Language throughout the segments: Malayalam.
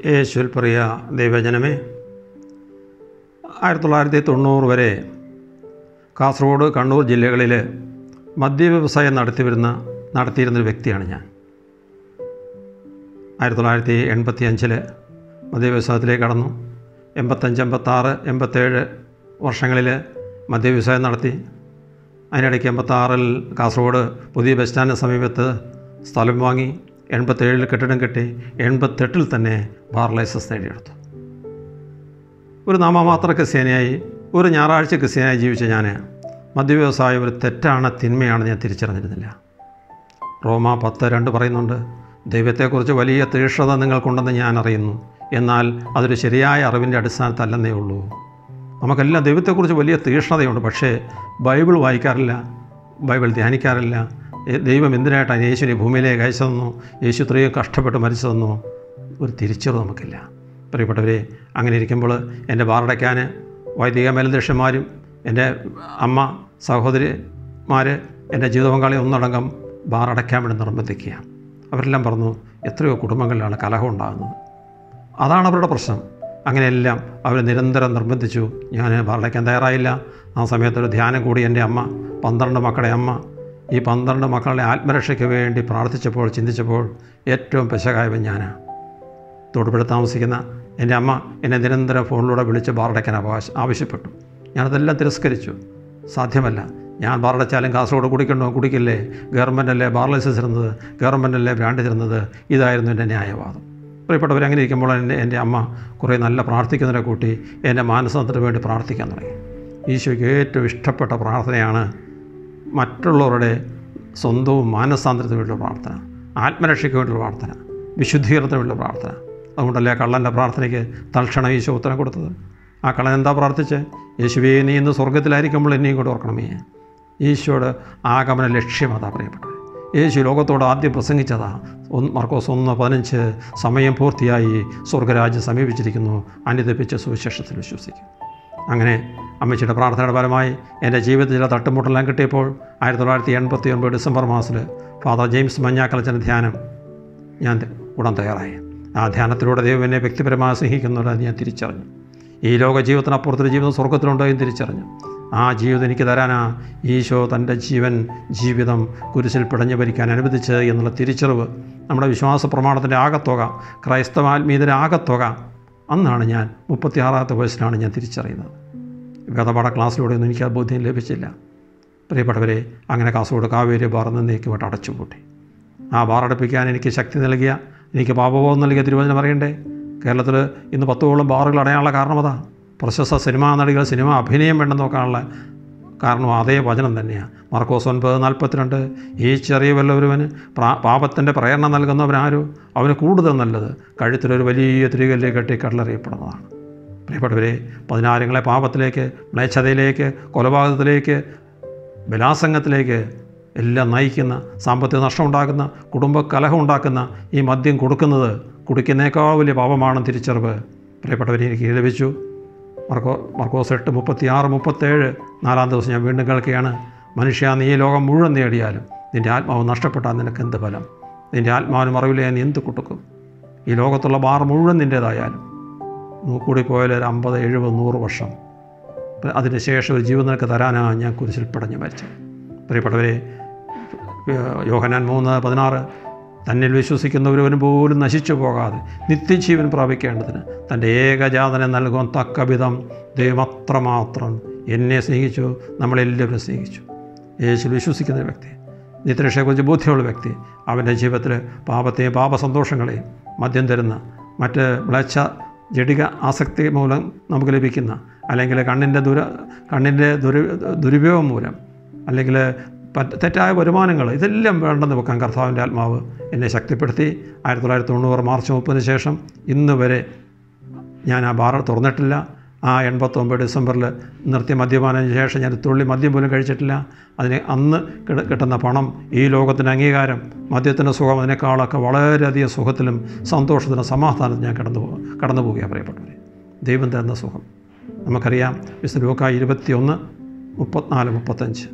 യേശുവിൽ പ്രിയ ദൈവജനമേ ആയിരത്തി തൊള്ളായിരത്തി തൊണ്ണൂറ് വരെ കാസർഗോഡ് കണ്ണൂർ ജില്ലകളിൽ മദ്യവ്യവസായം നടത്തി വരുന്ന നടത്തിയിരുന്നൊരു വ്യക്തിയാണ് ഞാൻ ആയിരത്തി തൊള്ളായിരത്തി എൺപത്തി അഞ്ചിൽ മദ്യവ്യവസായത്തിലേക്ക് കടന്നു എൺപത്തഞ്ച് എൺപത്താറ് എൺപത്തേഴ് വർഷങ്ങളിൽ മദ്യവ്യവസായം നടത്തി അതിനിടയ്ക്ക് എൺപത്താറിൽ കാസർഗോഡ് പുതിയ ബസ് സ്റ്റാൻഡിന് സമീപത്ത് സ്ഥലം വാങ്ങി എൺപത്തേഴിൽ കെട്ടിടം കെട്ടി എൺപത്തെട്ടിൽ തന്നെ ബാർ ലൈസൻസ് നേടിയെടുത്തു ഒരു നാമമാത്ര ക്രിസ്ത്യാനിയായി ഒരു ഞായറാഴ്ച ക്രിസ്ത്യാനിയായി ജീവിച്ച ഞാൻ മദ്യവ്യവസായം ഒരു തെറ്റാണ് തിന്മയാണ് ഞാൻ തിരിച്ചറിഞ്ഞിരുന്നില്ല റോമ പത്ത് രണ്ട് പറയുന്നുണ്ട് ദൈവത്തെക്കുറിച്ച് വലിയ തീക്ഷ്ണത നിങ്ങൾക്കുണ്ടെന്ന് ഞാൻ അറിയുന്നു എന്നാൽ അതൊരു ശരിയായ അറിവിൻ്റെ അടിസ്ഥാനത്തല്ലെന്നേ ഉള്ളൂ നമുക്കെല്ലാം ദൈവത്തെക്കുറിച്ച് വലിയ തീക്ഷ്ണതയുണ്ട് പക്ഷേ ബൈബിൾ വായിക്കാറില്ല ബൈബിൾ ധ്യാനിക്കാറില്ല എ- ദൈവം എന്തിനായിട്ടാണ് യേശുവിനെ ഭൂമിയിലേക്ക് അയച്ചതെന്നോ യേശു ഇത്രയും കഷ്ടപ്പെട്ട് മരിച്ചതെന്നോ ഒരു തിരിച്ചറിവ് നമുക്കില്ല പ്രിയപ്പെട്ടവരെ അങ്ങനെ ഇരിക്കുമ്പോൾ എൻ്റെ ബാറടയ്ക്കാൻ വൈദിക മേലധ്യക്ഷന്മാരും എൻ്റെ അമ്മ സഹോദരിമാർ എൻ്റെ ജീവിത പങ്കാളി ഒന്നടങ്കം ബാറടയ്ക്കാൻ വേണ്ടി നിർബന്ധിക്കുക അവരെല്ലാം പറഞ്ഞു എത്രയോ കുടുംബങ്ങളിലാണ് കലഹം ഉണ്ടാകുന്നത് അതാണ് അവരുടെ പ്രശ്നം അങ്ങനെയെല്ലാം അവർ നിരന്തരം നിർബന്ധിച്ചു ഞാൻ ബാറടയ്ക്കാൻ തയ്യാറായില്ല ആ സമയത്തൊരു ധ്യാനം കൂടി എൻ്റെ അമ്മ പന്ത്രണ്ട് മക്കളുടെ അമ്മ ഈ പന്ത്രണ്ട് മക്കളുടെ ആത്മരക്ഷയ്ക്ക് വേണ്ടി പ്രാർത്ഥിച്ചപ്പോൾ ചിന്തിച്ചപ്പോൾ ഏറ്റവും പെശകായവൻ ഞാനാണ് തൊടുപുഴ താമസിക്കുന്ന എൻ്റെ അമ്മ എന്നെ നിരന്തരം ഫോണിലൂടെ വിളിച്ച് ബാറടയ്ക്കാൻ അവകാശ ആവശ്യപ്പെട്ടു ഞാനതെല്ലാം തിരസ്കരിച്ചു സാധ്യമല്ല ഞാൻ ബാറടച്ചാലും കാസർഗോഡ് കുടിക്കണോ കുടിക്കില്ലേ ഗവൺമെൻറ് അല്ലേ ബാർ ലൈസൻസ് തരുന്നത് ഗവൺമെൻറ് അല്ലേ ബ്രാൻഡ് തരുന്നത് ഇതായിരുന്നു എൻ്റെ ന്യായവാദം പ്രിയപ്പെട്ടവർ അങ്ങനെ ഇരിക്കുമ്പോൾ എൻ്റെ എൻ്റെ അമ്മ കുറേ നല്ല പ്രാർത്ഥിക്കുന്നവരെ കൂട്ടി എൻ്റെ മാനസാന്തരത്തിന് വേണ്ടി പ്രാർത്ഥിക്കാൻ തുടങ്ങി ഈശോയ്ക്ക് ഏറ്റവും ഇഷ്ടപ്പെട്ട പ്രാർത്ഥനയാണ് മറ്റുള്ളവരുടെ സ്വന്തവും മാനസാന്തരത്തിന് വേണ്ടിയുള്ള പ്രാർത്ഥന ആത്മരക്ഷയ്ക്ക് വേണ്ടിയുള്ള പ്രാർത്ഥന വിശുദ്ധീകരണത്തിന് വേണ്ടിയുള്ള പ്രാർത്ഥന അതുകൊണ്ടല്ലേ കള്ളൻ്റെ പ്രാർത്ഥനയ്ക്ക് തൽക്ഷണം ഈശോ ഉത്തരം കൊടുത്തത് ആ കള്ളൻ എന്താ പ്രാർത്ഥിച്ച് യേശുവേ നീ ഇന്ന് സ്വർഗത്തിലായിരിക്കുമ്പോൾ എന്നെയും കൂടെ ഓർക്കണമേ ഈശോയുടെ ആഗമന ലക്ഷ്യം അതാ പ്രിയപ്പെട്ടത് യേശു ലോകത്തോട് ആദ്യം പ്രസംഗിച്ചതാ ഒന്ന് മർക്കോസ് ഒന്ന് പതിനഞ്ച് സമയം പൂർത്തിയായി സ്വർഗരാജ്യം സമീപിച്ചിരിക്കുന്നു അനുദപ്പിച്ച് സുവിശേഷത്തിൽ വിശ്വസിക്കും അങ്ങനെ അമ്മച്ചിയുടെ പ്രാർത്ഥനയുടെ ഫലമായി എൻ്റെ ജീവിതത്തിൽ ചില തട്ടുമുട്ടെല്ലാം കിട്ടിയപ്പോൾ ആയിരത്തി തൊള്ളായിരത്തി എൺപത്തി ഒൻപത് ഡിസംബർ മാസത്തിൽ ഫാദർ ജെയിംസ് മഞ്ഞാക്കലച്ചൻ്റെ ധ്യാനം ഞാൻ കൂടാൻ തയ്യാറായി ആ ധ്യാനത്തിലൂടെ ദൈവം എന്നെ വ്യക്തിപരമായി സ്നേഹിക്കുന്നുണ്ടെന്ന് ഞാൻ തിരിച്ചറിഞ്ഞു ഈ ലോക ജീവിതത്തിനപ്പുറത്തൊരു ജീവിതം സ്വർഗത്തിലുണ്ടോ എന്ന് തിരിച്ചറിഞ്ഞു ആ ജീവിതം എനിക്ക് തരാനാ ഈശോ തൻ്റെ ജീവൻ ജീവിതം കുരിശിൽ പിടഞ്ഞു ഭരിക്കാൻ അനുവദിച്ചത് എന്നുള്ള തിരിച്ചറിവ് നമ്മുടെ വിശ്വാസ പ്രമാണത്തിൻ്റെ ആകത്തുക ക്രൈസ്തവാത്മീയതയുടെ ആകത്തുക അന്നാണ് ഞാൻ മുപ്പത്തിയാറാമത്തെ വയസ്സിലാണ് ഞാൻ തിരിച്ചറിയുന്നത് വേദപാഠ ക്ലാസ്സിലൂടെയൊന്നും എനിക്ക് ആ ബോധ്യം ലഭിച്ചില്ല പ്രിയപ്പെട്ടവരെ അങ്ങനെ കാസർഗോഡ് കാവേരി ബാർ എന്നേക്കുമായിട്ട് അടച്ചുപൂട്ടി ആ ബാർ അടപ്പിക്കാൻ എനിക്ക് ശക്തി നൽകിയ എനിക്ക് പാപബോധം നൽകിയ തിരുവചനം അറിയണ്ടേ കേരളത്തിൽ ഇന്ന് പത്തോളം ബാറുകൾ അടയാനുള്ള കാരണം അതാ പ്രശസ്ത സിനിമാ നടികൾ സിനിമ അഭിനയം വേണ്ടെന്ന് നോക്കാനുള്ള കാരണം അതേ വചനം തന്നെയാണ് മർക്കോസ് ഒൻപത് നാൽപ്പത്തിരണ്ട് ഈ ചെറിയ വല്ലവരുവന് പ്രാ പാപത്തിൻ്റെ പ്രേരണ നൽകുന്നവനാരോ അവന് കൂടുതൽ നല്ലത് കഴുത്തിലൊരു വലിയ തിരികല്ലേക്ക് കെട്ടി കടലറിയപ്പെടുന്നതാണ് പ്രിയപ്പെട്ടവരെ പതിനായിരങ്ങളെ പാപത്തിലേക്ക് മ്ലേച്ഛതയിലേക്ക് കൊലപാതകത്തിലേക്ക് ബലാസംഗത്തിലേക്ക് എല്ലാം നയിക്കുന്ന സാമ്പത്തിക നഷ്ടം ഉണ്ടാക്കുന്ന കുടുംബ കലഹം ഉണ്ടാക്കുന്ന ഈ മദ്യം കൊടുക്കുന്നത് കുടിക്കുന്നേക്കാൾ വലിയ പാപമാണെന്ന് തിരിച്ചറിവ് പ്രിയപ്പെട്ടവരെ എനിക്ക് ലഭിച്ചു മർക്കോ മർക്കോസ് എട്ട് മുപ്പത്തി ആറ് മുപ്പത്തേഴ് നാലാം ദിവസം ഞാൻ വീണ്ടും കേൾക്കുകയാണ് മനുഷ്യ നീ ഈ ലോകം മുഴുവൻ നേടിയാലും നിൻ്റെ ആത്മാവ് നഷ്ടപ്പെട്ടാൽ നിനക്ക് എന്ത് ഫലം നിൻ്റെ ആത്മാവിന് മറവിലെ നീ എന്ത് കൊടുക്കും ഈ ലോകത്തുള്ള ബാർ മുഴുവൻ നിൻ്റേതായാലും കൂടി പോയാൽ ഒരു അമ്പത് എഴുപത് നൂറ് വർഷം അതിന് ശേഷം ഒരു ജീവൻ നിനക്ക് തരാനാണ് ഞാൻ കുരിശിൽ പടഞ്ഞു മരിച്ചത് പ്രിയപ്പെട്ടവരെ യോഹനാൻ മൂന്ന് പതിനാറ് തന്നിൽ വിശ്വസിക്കുന്നവരവന് പോലും നശിച്ചു പോകാതെ നിത്യജീവൻ പ്രാപിക്കേണ്ടതിന് തൻ്റെ ഏകജാതനെ നൽകുവാൻ തക്ക വിധം ദൈവം അത്രമാത്രം എന്നെ സ്നേഹിച്ചു നമ്മളെല്ലാവരും സ്നേഹിച്ചു യേശു വിശ്വസിക്കുന്ന വ്യക്തി നിത്യരക്ഷയെക്കുറിച്ച് ബോധ്യമുള്ള വ്യക്തി അവൻ്റെ ജീവിതത്തിൽ പാപത്തെയും പാപസന്തോഷങ്ങളെയും മദ്യം തരുന്ന മറ്റ് മ്ലേച്ഛ ജടിക ആസക്തി മൂലം നമുക്ക് ലഭിക്കുന്ന അല്ലെങ്കിൽ കണ്ണിൻ്റെ ദുര കണ്ണിൻ്റെ ദുരു ദുരുപയോഗം മൂലം അല്ലെങ്കിൽ പറ്റ തെറ്റായ വരുമാനങ്ങൾ ഇതെല്ലാം വേണ്ടെന്ന് വെക്കാൻ കർത്താവിൻ്റെ ആത്മാവ് എന്നെ ശക്തിപ്പെടുത്തി ആയിരത്തി തൊള്ളായിരത്തി തൊണ്ണൂറ് മാർച്ച് മുപ്പതിന് ശേഷം ഇന്ന് വരെ ഞാൻ ആ ബാർ തുറന്നിട്ടില്ല ആ എൺപത്തൊമ്പത് ഡിസംബറിൽ നിർത്തിയ മദ്യപാനത്തിന് ശേഷം ഞാൻ തുള്ളി മദ്യം പോലും കഴിച്ചിട്ടില്ല അതിന് അന്ന് കിട- കിട്ടുന്ന പണം ഈ ലോകത്തിൻ്റെ അംഗീകാരം മദ്യത്തിൻ്റെ സുഖം അതിനേക്കാളൊക്കെ വളരെയധികം സുഖത്തിലും സന്തോഷത്തിലും സമാധാനത്തിലും ഞാൻ കടന്നു പോ കടന്നു പോവുകയാണ് പ്രിയപ്പെട്ടവരെ ദൈവം തരുന്ന സുഖം നമുക്കറിയാം വിശുദ്ധ ലൂക്ക ഇരുപത്തി ഒന്ന് മുപ്പത്തിനാല് മുപ്പത്തഞ്ച്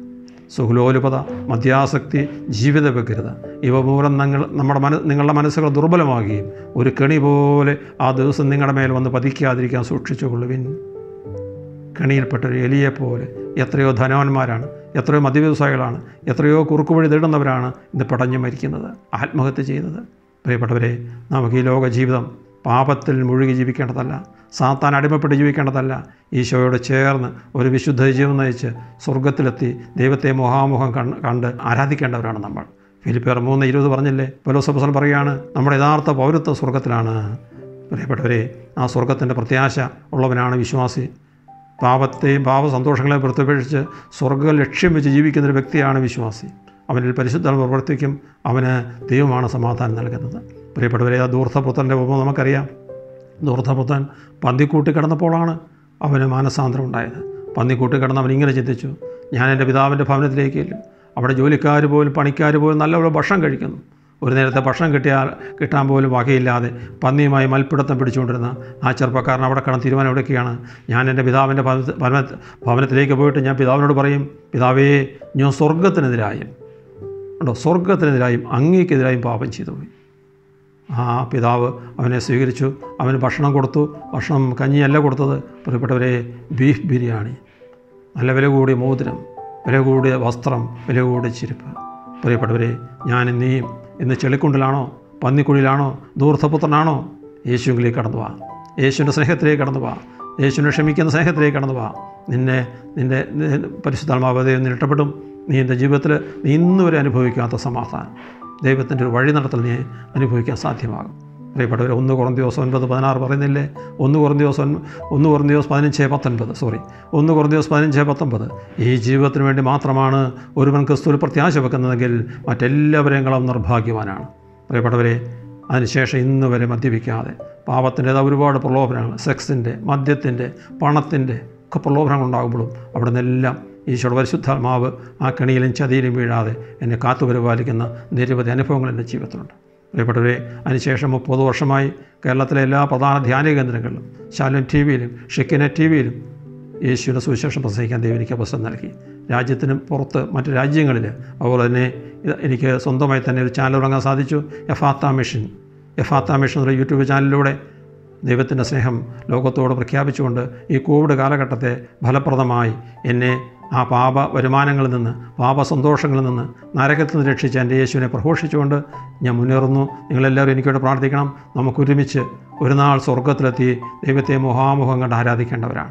സുഹലോലുപത മദ്യാസക്തി ജീവിത വ്യഗ്രത ഇവ മൂലം നിങ്ങൾ നമ്മുടെ മന നിങ്ങളുടെ മനസ്സുകൾ ദുർബലമാകുകയും ഒരു കെണി പോലെ ആ ദിവസം നിങ്ങളുടെ മേൽ വന്ന് പതിക്കാതിരിക്കാൻ സൂക്ഷിച്ചുകൊള്ളുവിൻ കെണിയിൽപ്പെട്ടൊരു എലിയെപ്പോലെ എത്രയോ ധനവാന്മാരാണ് എത്രയോ മദ്യവ്യവസായികളാണ് എത്രയോ കുറുക്കുവഴി തേടുന്നവരാണ് ഇന്ന് പടഞ്ഞു മരിക്കുന്നത് ആത്മഹത്യ ചെയ്യുന്നത് പ്രിയപ്പെട്ടവരെ നമുക്ക് ഈ ലോക ജീവിതം പാപത്തിൽ മുഴുകി ജീവിക്കേണ്ടതല്ല സാത്താൻ അടിമപ്പെട്ട് ജീവിക്കേണ്ടതല്ല ഈശോയോട് ചേർന്ന് ഒരു വിശുദ്ധ ജീവിതം നയിച്ച് സ്വർഗത്തിലെത്തി ദൈവത്തെ മുഖാമുഖം കണ്ട് കണ്ട് ആരാധിക്കേണ്ടവരാണ് നമ്മൾ ഫിലിപ്പേർ മൂന്ന് ഇരുപത് പറഞ്ഞില്ലേ പലോസപ്പസൻ പറയുകയാണ് നമ്മുടെ യഥാർത്ഥ പൗരത്വ സ്വർഗത്തിലാണ് പ്രിയപ്പെട്ടവരെ ആ സ്വർഗത്തിൻ്റെ പ്രത്യാശ ഉള്ളവനാണ് വിശ്വാസി പാപത്തെയും പാപ സന്തോഷങ്ങളെയും പ്രത്യേകിച്ച് സ്വർഗ്ഗ ലക്ഷ്യം വെച്ച് ജീവിക്കുന്ന ഒരു വ്യക്തിയാണ് വിശ്വാസി അവനിൽ പരിശുദ്ധ പ്രവർത്തിക്കും അവന് ദൈവമാണ് സമാധാനം നൽകുന്നത് പ്രിയപ്പെട്ടവരെ ആ ദൂർത്തപുത്രൻ്റെ ഉപമ നമുക്കറിയാം ദൂർത്തപുത്രൻ പന്തിക്കൂട്ടി കിടന്നപ്പോഴാണ് അവന് മാനസാന്തരം ഉണ്ടായത് പന്നിക്കൂട്ടി കിടന്ന് അവൻ ഇങ്ങനെ ചിന്തിച്ചു ഞാൻ എൻ്റെ പിതാവിൻ്റെ ഭവനത്തിലേക്ക് ചെല്ലും അവിടെ ജോലിക്കാർ പോലും പണിക്കാർ പോലും നല്ലപോലെ ഭക്ഷണം കഴിക്കുന്നു ഒരു നേരത്തെ ഭക്ഷണം കിട്ടിയാൽ കിട്ടാൻ പോലും വകയില്ലാതെ പന്നിയുമായി മൽപ്പിടുത്തം പിടിച്ചുകൊണ്ടിരുന്ന ആ ചെറുപ്പക്കാരൻ അവിടെ കിടന്ന് തീരുമാനം എടുക്കുകയാണ് ഞാൻ എൻ്റെ പിതാവിൻ്റെ ഭവന ഭവന ഭവനത്തിലേക്ക് പോയിട്ട് ഞാൻ പിതാവിനോട് പറയും പിതാവേ ഞാൻ സ്വർഗത്തിനെതിരായും ഉണ്ടോ സ്വർഗത്തിനെതിരായും അങ്ങേക്കെതിരായും പാപം ചെയ്തു പോയി ആ പിതാവ് അവനെ സ്വീകരിച്ചു അവന് ഭക്ഷണം കൊടുത്തു ഭക്ഷണം കഞ്ഞിയല്ല കൊടുത്തത് പ്രിയപ്പെട്ടവരെ ബീഫ് ബിരിയാണി നല്ല വില കൂടിയ മോതിരം വില കൂടിയ വസ്ത്രം വില കൂടിയ ചെരുപ്പ് പ്രിയപ്പെട്ടവരെ ഞാൻ നീയും ഇന്ന് ചെളിക്കുണ്ടിലാണോ പന്നിക്കുഴിയിലാണോ ദൂർത്തപുത്രനാണോ യേശുവിലേക്ക് കടന്നു വാ യേശുവിൻ്റെ സ്നേഹത്തിലേക്ക് കടന്നു വാ യേശുവിനെ ക്ഷമിക്കുന്ന സ്നേഹത്തിലേക്ക് കടന്നു വാ നിന്നെ നിൻ്റെ പരിശുദ്ധാത്മാവ് ദൈവം നിന്നെ ഇഷ്ടപ്പെടും നീ എൻ്റെ ജീവിതത്തിൽ നീ ഇന്ന് വരെ അനുഭവിക്കാത്ത സമാധാനം ദൈവത്തിൻ്റെ ഒരു വഴി നടത്തൽ നീ അനുഭവിക്കാൻ സാധ്യമാകും പ്രിയപ്പെട്ടവർ ഒന്ന് കുറഞ്ഞ ദിവസം ഒൻപത് പതിനാറ് പറയുന്നില്ലേ ഒന്ന് കുറഞ്ഞ ദിവസം ഒന്ന് കുറഞ്ഞ ദിവസം പതിനഞ്ച് പത്തൊൻപത് സോറി ഒന്ന് കുറഞ്ഞ ദിവസം പതിനഞ്ച് പത്തൊമ്പത് ഈ ജീവിതത്തിന് വേണ്ടി മാത്രമാണ് ഒരുവൻ ക്രിസ്തുവിൽ പ്രത്യാശ വെക്കുന്നതെങ്കിൽ മറ്റെല്ലാവരെയും കളം നിർഭാഗ്യവാനാണ് പ്രിയപ്പെട്ടവരെ അതിനുശേഷം ഇന്ന് വരെ മദ്യപിക്കാതെ പാപത്തിൻ്റെതായ ഒരുപാട് പ്രലോഭനങ്ങൾ സെക്സിൻ്റെ മദ്യത്തിൻ്റെ പണത്തിൻ്റെ ഒക്കെ പ്രലോഭനങ്ങൾ ഉണ്ടാകുമ്പോഴും അവിടെ നിന്നെല്ലാം ഈശോയുടെ പരിശുദ്ധാത്മാവ് ആ കെണിയിലും ചതിയിലും വീഴാതെ എന്നെ കാത്തുപരിപാലിക്കുന്ന നിരവധി അനുഭവങ്ങൾ എൻ്റെ ജീവിതത്തിലുണ്ട് പ്രിയപ്പെട്ടവരെ അതിനുശേഷം മുപ്പത് വർഷമായി കേരളത്തിലെ എല്ലാ പ്രധാന ധ്യാന കേന്ദ്രങ്ങളിലും ശാലം ടി വിയിലും ഷിക്കിന ടി വിയിലും യേശുവിൻ്റെ സുവിശേഷം പ്രസംഗിക്കാൻ ദൈവം എനിക്ക് അവസരം നൽകി രാജ്യത്തിന് പുറത്ത് മറ്റ് രാജ്യങ്ങളിൽ അതുപോലെ തന്നെ ഇത് എനിക്ക് സ്വന്തമായി തന്നെ ഒരു ചാനൽ തുടങ്ങാൻ സാധിച്ചു എഫാത്ത മിഷൻ എഫാത്ത മിഷൻ എന്നുള്ള യൂട്യൂബ് ചാനലിലൂടെ ദൈവത്തിൻ്റെ സ്നേഹം ലോകത്തോട് പ്രഖ്യാപിച്ചുകൊണ്ട് ഈ കോവിഡ് കാലഘട്ടത്തെ ഫലപ്രദമായി എന്നെ ആ പാപ വരുമാനങ്ങളിൽ നിന്ന് പാപ സന്തോഷങ്ങളിൽ നിന്ന് നരകത്തിൽ നിന്ന് രക്ഷിച്ച എൻ്റെ യേശുവിനെ പ്രഘോഷിച്ചുകൊണ്ട് ഞാൻ മുന്നേറുന്നു നിങ്ങളെല്ലാവരും എനിക്കോട് പ്രാർത്ഥിക്കണം നമുക്കൊരുമിച്ച് ഒരു നാൾ സ്വർഗത്തിലെത്തി ദൈവത്തെ മുഖാമുഖം കണ്ട് ആരാധിക്കേണ്ടവരാണ്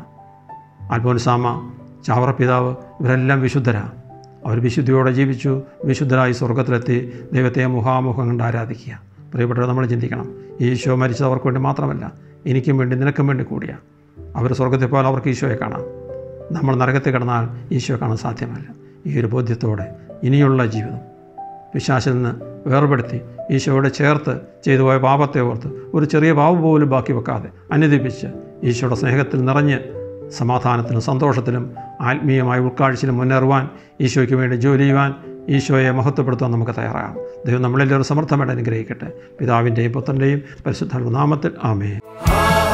അൽഫോൻസാമ ചാവറ പിതാവ് ഇവരെല്ലാം വിശുദ്ധരാണ് അവർ വിശുദ്ധിയോടെ ജീവിച്ചു വിശുദ്ധരായി സ്വർഗത്തിലെത്തി ദൈവത്തെ മുഖാമുഖം കണ്ട് ആരാധിക്കുക പ്രിയപ്പെട്ടവർ നമ്മൾ ചിന്തിക്കണം ഈശോ മരിച്ചത് അവർക്ക് വേണ്ടി മാത്രമല്ല എനിക്കും വേണ്ടി നിനക്കും വേണ്ടി കൂടിയാണ് അവർ സ്വർഗത്തിൽ പോയാൽ അവർക്ക് ഈശോയെ കാണാം നമ്മൾ നരകത്തിൽ കിടന്നാൽ ഈശോയെ കാണാൻ സാധ്യമല്ല ഈ ഒരു ബോധ്യത്തോടെ ഇനിയുള്ള ജീവിതം വിശ്വാസിൽ നിന്ന് വേർപെടുത്തി ഈശോയോട് ചേർത്ത് ചെയ്തു പോയ പാപത്തെ ഓർത്ത് ഒരു ചെറിയ പാപം പോലും ബാക്കി വെക്കാതെ അനുദിപ്പിച്ച് ഈശോയുടെ സ്നേഹത്തിൽ നിറഞ്ഞ് സമാധാനത്തിലും സന്തോഷത്തിലും ആത്മീയമായ ഉൾക്കാഴ്ചയിലും മുന്നേറുവാൻ ഈശോയ്ക്ക് വേണ്ടി ജോലി ചെയ്യുവാൻ ഈശോയെ മഹത്വപ്പെടുത്താൻ നമുക്ക് തയ്യാറാകാം ദൈവം നമ്മളെല്ലാവരും സമർത്ഥമായിട്ട് അനുഗ്രഹിക്കട്ടെ പിതാവിൻ്റെയും പുത്രൻ്റെയും പരിശുദ്ധ നാമത്തിൽ ആമേ